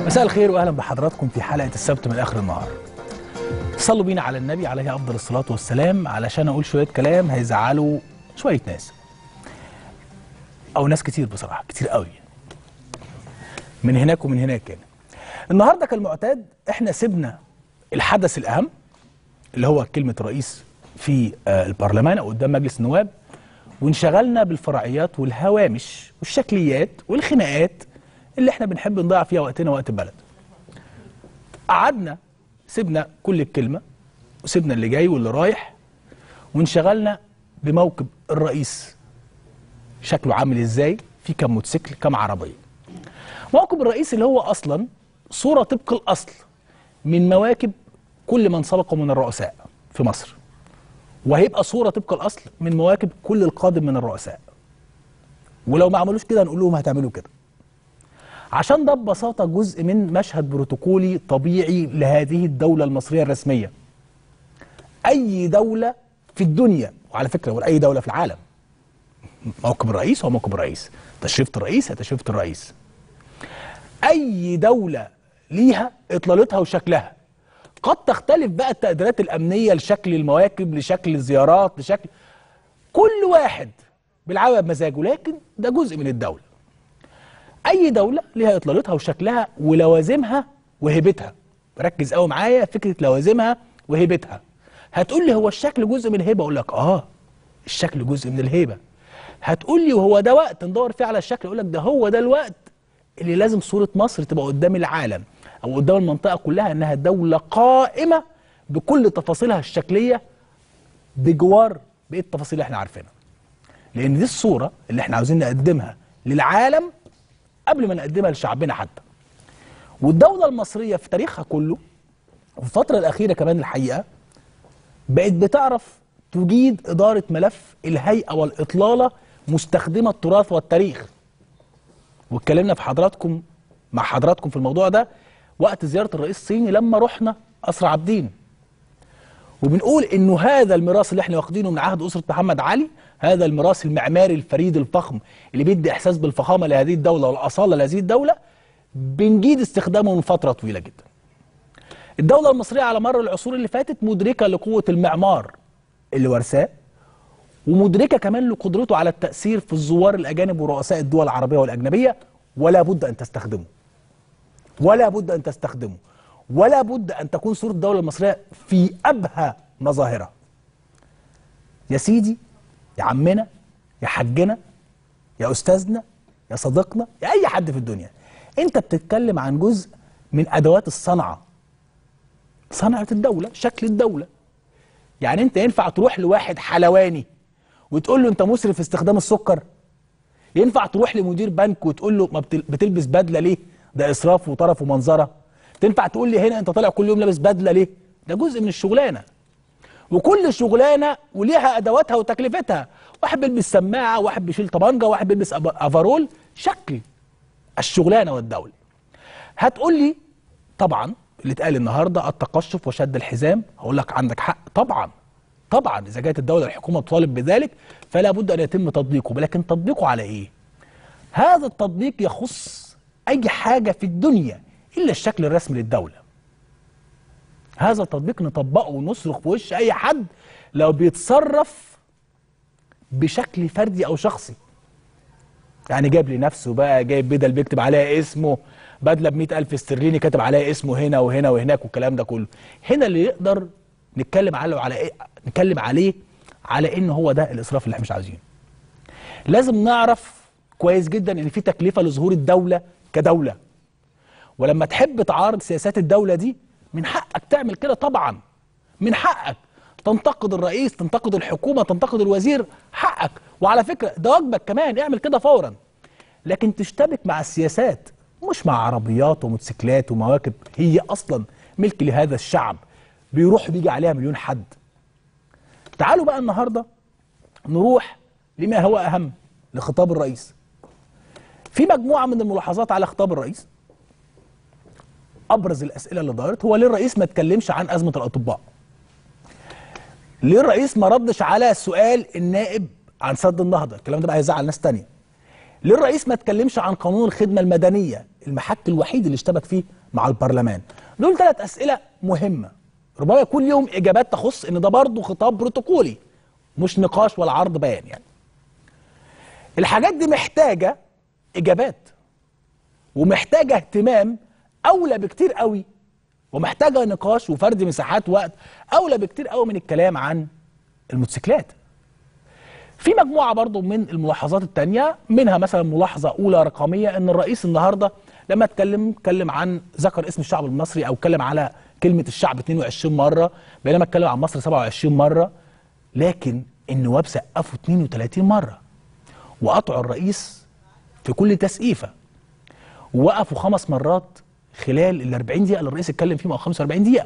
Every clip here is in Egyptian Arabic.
مساء الخير واهلا بحضراتكم في حلقه السبت من اخر النهار. صلوا بينا على النبي عليه افضل الصلاه والسلام علشان اقول شويه كلام هيزعلوا شويه ناس. او ناس كتير بصراحه كتير قوي. من هناك ومن هناك يعني. النهارده كالمعتاد احنا سيبنا الحدث الاهم اللي هو كلمه الرئيس في آه، البرلمان او قدام مجلس النواب وانشغلنا بالفرعيات والهوامش والشكليات والخناقات اللي احنا بنحب نضيع فيها وقتنا وقت البلد. قعدنا سيبنا كل الكلمه وسيبنا اللي جاي واللي رايح وانشغلنا بموكب الرئيس شكله عامل ازاي في كم موتوسيكل كم عربيه. موكب الرئيس اللي هو اصلا صوره طبق الاصل من مواكب كل من سبق من الرؤساء في مصر. وهيبقى صوره طبق الاصل من مواكب كل القادم من الرؤساء. ولو ما عملوش كده هنقول لهم هتعملوا كده. عشان ده ببساطة جزء من مشهد بروتوكولي طبيعي لهذه الدولة المصرية الرسمية أي دولة في الدنيا وعلى فكرة ولا أي دولة في العالم موكب الرئيس هو موكب الرئيس تشريفة الرئيس هي تشريفة الرئيس أي دولة ليها إطلالتها وشكلها قد تختلف بقى التقديرات الأمنية لشكل المواكب لشكل الزيارات لشكل كل واحد بيلعبها بمزاجه لكن ده جزء من الدولة اي دوله ليها اطلالتها وشكلها ولوازمها وهيبتها ركز قوي معايا فكره لوازمها وهيبتها هتقول لي هو الشكل جزء من الهيبه اقول لك اه الشكل جزء من الهيبه هتقول لي وهو ده وقت ندور فيه على الشكل اقول لك ده هو ده الوقت اللي لازم صوره مصر تبقى قدام العالم او قدام المنطقه كلها انها دوله قائمه بكل تفاصيلها الشكليه بجوار بقيه التفاصيل اللي احنا عارفينها لان دي الصوره اللي احنا عاوزين نقدمها للعالم قبل ما نقدمها لشعبنا حتى والدولة المصرية في تاريخها كله وفي الفترة الأخيرة كمان الحقيقة بقت بتعرف تجيد إدارة ملف الهيئة والإطلالة مستخدمة التراث والتاريخ واتكلمنا في حضراتكم مع حضراتكم في الموضوع ده وقت زيارة الرئيس الصيني لما رحنا قصر عابدين وبنقول انه هذا الميراث اللي احنا واخدينه من عهد اسره محمد علي هذا الميراث المعماري الفريد الفخم اللي بيدي احساس بالفخامه لهذه الدوله والاصاله لهذه الدوله بنجيد استخدامه من فتره طويله جدا. الدوله المصريه على مر العصور اللي فاتت مدركه لقوه المعمار اللي ورثاه ومدركه كمان لقدرته على التاثير في الزوار الاجانب ورؤساء الدول العربيه والاجنبيه ولا بد ان تستخدمه. ولا بد ان تستخدمه. ولا بد ان تكون صوره الدوله المصريه في ابهى مظاهرها. يا سيدي يا عمنا يا حجنا يا استاذنا يا صديقنا يا اي حد في الدنيا انت بتتكلم عن جزء من ادوات الصنعه صنعه الدوله شكل الدوله يعني انت ينفع تروح لواحد حلواني وتقول له انت مسرف في استخدام السكر ينفع تروح لمدير بنك وتقول له ما بتل- بتلبس بدله ليه ده اسراف وطرف ومنظره تنفع تقول لي هنا انت طالع كل يوم لابس بدله ليه ده جزء من الشغلانه وكل شغلانه وليها ادواتها وتكلفتها واحد بيلبس سماعه واحد بيشيل طبنجه واحد بيلبس أب- افرول شكل الشغلانه والدوله هتقول لي طبعا اللي اتقال النهارده التقشف وشد الحزام هقول لك عندك حق طبعا طبعا اذا جت الدوله الحكومه تطالب بذلك فلا بد ان يتم تطبيقه ولكن تطبيقه على ايه هذا التطبيق يخص اي حاجه في الدنيا الا الشكل الرسمي للدوله هذا التطبيق نطبقه ونصرخ في وش اي حد لو بيتصرف بشكل فردي او شخصي يعني جايب لنفسه بقى جايب بدل بيكتب عليها اسمه بدله ب ألف استرليني كاتب عليها اسمه هنا وهنا وهناك والكلام ده كله هنا اللي يقدر نتكلم عليه على ايه نتكلم عليه على ان هو ده الاسراف اللي احنا مش عايزينه لازم نعرف كويس جدا ان في تكلفه لظهور الدوله كدوله ولما تحب تعارض سياسات الدولة دي من حقك تعمل كده طبعا من حقك تنتقد الرئيس تنتقد الحكومة تنتقد الوزير حقك وعلى فكرة ده واجبك كمان اعمل كده فورا لكن تشتبك مع السياسات مش مع عربيات وموتوسيكلات ومواكب هي أصلا ملك لهذا الشعب بيروح بيجي عليها مليون حد تعالوا بقى النهاردة نروح لما هو أهم لخطاب الرئيس في مجموعة من الملاحظات على خطاب الرئيس ابرز الاسئله اللي دارت هو ليه الرئيس ما اتكلمش عن ازمه الاطباء ليه الرئيس ما ردش على سؤال النائب عن سد النهضه الكلام ده بقى هيزعل ناس تانية ليه الرئيس ما اتكلمش عن قانون الخدمه المدنيه المحك الوحيد اللي اشتبك فيه مع البرلمان دول ثلاث اسئله مهمه ربما يكون ليهم اجابات تخص ان ده برضه خطاب بروتوكولي مش نقاش ولا عرض بيان يعني الحاجات دي محتاجه اجابات ومحتاجه اهتمام اولى بكتير قوي ومحتاجه نقاش وفرد مساحات وقت اولى بكتير قوي من الكلام عن الموتوسيكلات في مجموعه برضو من الملاحظات التانية منها مثلا ملاحظه اولى رقميه ان الرئيس النهارده لما اتكلم اتكلم عن ذكر اسم الشعب المصري او اتكلم على كلمه الشعب 22 مره بينما اتكلم عن مصر 27 مره لكن النواب سقفوا 32 مره وقطعوا الرئيس في كل تسقيفه وقفوا خمس مرات خلال ال 40 دقيقه اللي الرئيس اتكلم فيهم او 45 دقيقه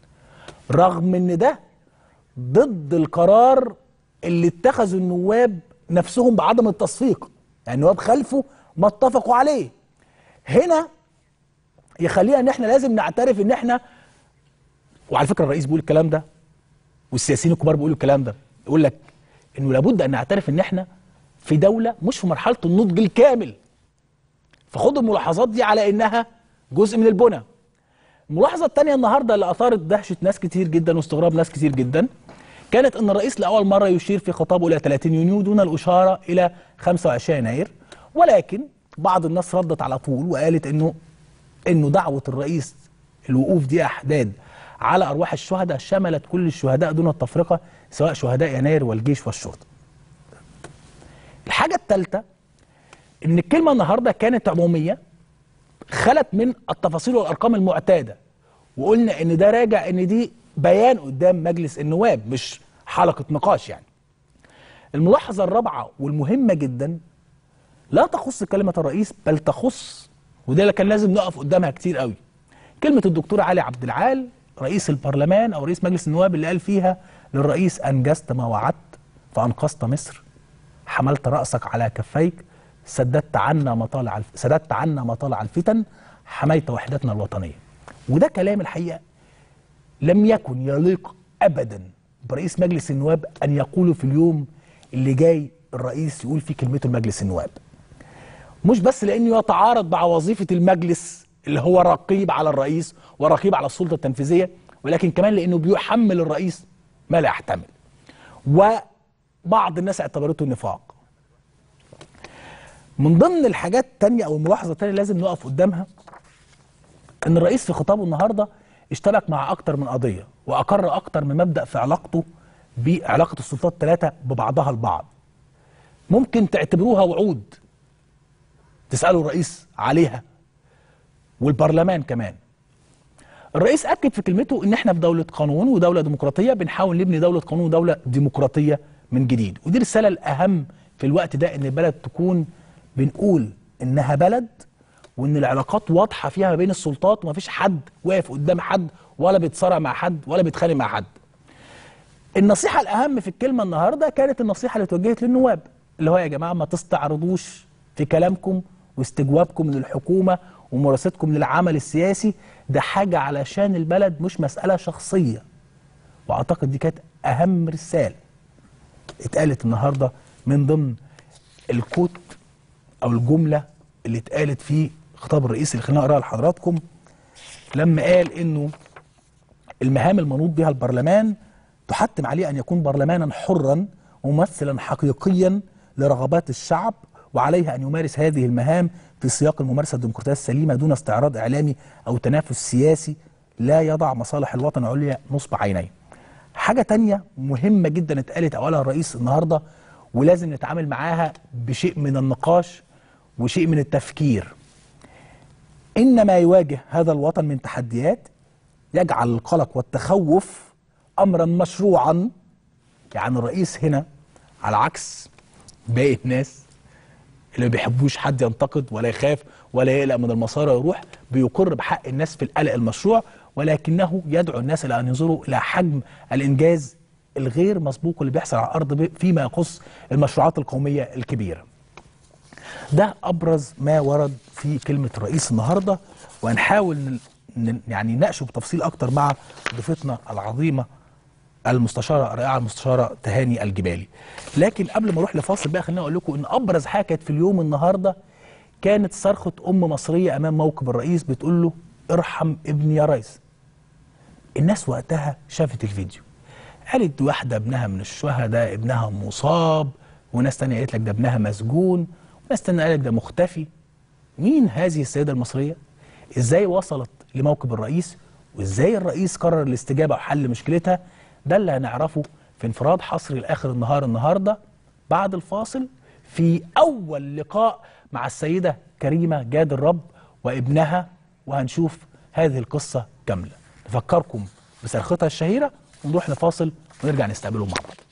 رغم ان ده ضد القرار اللي اتخذه النواب نفسهم بعدم التصفيق يعني النواب خلفه ما اتفقوا عليه هنا يخلينا ان احنا لازم نعترف ان احنا وعلى فكره الرئيس بيقول الكلام ده والسياسيين الكبار بيقولوا الكلام ده يقول لك انه لابد ان نعترف ان احنا في دوله مش في مرحله النضج الكامل فخدوا الملاحظات دي على انها جزء من البنى الملاحظه الثانيه النهارده اللي اثارت دهشه ناس كتير جدا واستغراب ناس كتير جدا كانت ان الرئيس لاول مره يشير في خطابه الى 30 يونيو دون الاشاره الى 25 يناير ولكن بعض الناس ردت على طول وقالت انه انه دعوه الرئيس الوقوف دي احداد على ارواح الشهداء شملت كل الشهداء دون التفرقه سواء شهداء يناير والجيش والشرطه. الحاجه الثالثه ان الكلمه النهارده كانت عموميه خلت من التفاصيل والارقام المعتاده وقلنا ان ده راجع ان دي بيان قدام مجلس النواب مش حلقه نقاش يعني. الملاحظه الرابعه والمهمه جدا لا تخص كلمه الرئيس بل تخص وده اللي كان لازم نقف قدامها كتير قوي. كلمه الدكتور علي عبد العال رئيس البرلمان او رئيس مجلس النواب اللي قال فيها للرئيس انجزت ما وعدت فانقذت مصر حملت راسك على كفيك سددت عنا مطالع الف... سددت عنا مطالع الفتن حميت وحدتنا الوطنيه وده كلام الحقيقه لم يكن يليق ابدا برئيس مجلس النواب ان يقوله في اليوم اللي جاي الرئيس يقول فيه كلمته لمجلس النواب مش بس لانه يتعارض مع وظيفه المجلس اللي هو رقيب على الرئيس ورقيب على السلطه التنفيذيه ولكن كمان لانه بيحمل الرئيس ما لا يحتمل وبعض الناس اعتبرته نفاق من ضمن الحاجات التانية او الملاحظه التانية لازم نقف قدامها ان الرئيس في خطابه النهارده اشتبك مع اكتر من قضيه واقر اكتر من مبدا في علاقته بعلاقه السلطات الثلاثه ببعضها البعض ممكن تعتبروها وعود تسالوا الرئيس عليها والبرلمان كمان الرئيس اكد في كلمته ان احنا في دوله قانون ودوله ديمقراطيه بنحاول نبني دوله قانون ودوله ديمقراطيه من جديد ودي الرساله الاهم في الوقت ده ان البلد تكون بنقول انها بلد وان العلاقات واضحه فيها ما بين السلطات ومفيش حد واقف قدام حد ولا بيتصارع مع حد ولا بيتخانق مع حد النصيحه الاهم في الكلمه النهارده كانت النصيحه اللي اتوجهت للنواب اللي هو يا جماعه ما تستعرضوش في كلامكم واستجوابكم للحكومه وممارستكم للعمل السياسي ده حاجة علشان البلد مش مسألة شخصية وأعتقد دي كانت أهم رسالة اتقالت النهاردة من ضمن الكوت أو الجملة اللي اتقالت في خطاب الرئيس اللي خلينا أقراها لحضراتكم لما قال إنه المهام المنوط بها البرلمان تحتم عليه أن يكون برلمانا حرا ممثلا حقيقيا لرغبات الشعب وعليها أن يمارس هذه المهام في سياق الممارسة الديمقراطية السليمة دون استعراض إعلامي أو تنافس سياسي لا يضع مصالح الوطن العليا نصب عينيه حاجة تانية مهمة جدا اتقالت أولها الرئيس النهاردة ولازم نتعامل معاها بشيء من النقاش وشيء من التفكير إن ما يواجه هذا الوطن من تحديات يجعل القلق والتخوف أمرا مشروعا يعني الرئيس هنا على عكس باقي الناس اللي ما بيحبوش حد ينتقد ولا يخاف ولا يقلق من المسار ويروح بيقر بحق الناس في القلق المشروع ولكنه يدعو الناس الى ان ينظروا الى حجم الانجاز الغير مسبوق اللي بيحصل على الارض فيما يخص المشروعات القوميه الكبيره. ده ابرز ما ورد في كلمه الرئيس النهارده وهنحاول يعني نناقشه بتفصيل اكتر مع ضيفتنا العظيمه المستشاره الرائعه المستشاره تهاني الجبالي لكن قبل ما اروح لفاصل بقى خليني اقول لكم ان ابرز حاجه كانت في اليوم النهارده كانت صرخه ام مصريه امام موكب الرئيس بتقول له ارحم ابني يا ريس الناس وقتها شافت الفيديو قالت واحده ابنها من الشهداء ابنها مصاب وناس تانية قالت لك ده ابنها مسجون وناس تانية قالت ده مختفي مين هذه السيده المصريه ازاي وصلت لموكب الرئيس وازاي الرئيس قرر الاستجابه وحل مشكلتها ده اللي هنعرفه في انفراد حصري لاخر النهار النهارده بعد الفاصل في اول لقاء مع السيده كريمه جاد الرب وابنها وهنشوف هذه القصه كامله نفكركم بصرختها الشهيره ونروح لفاصل ونرجع نستقبلهم مع بعض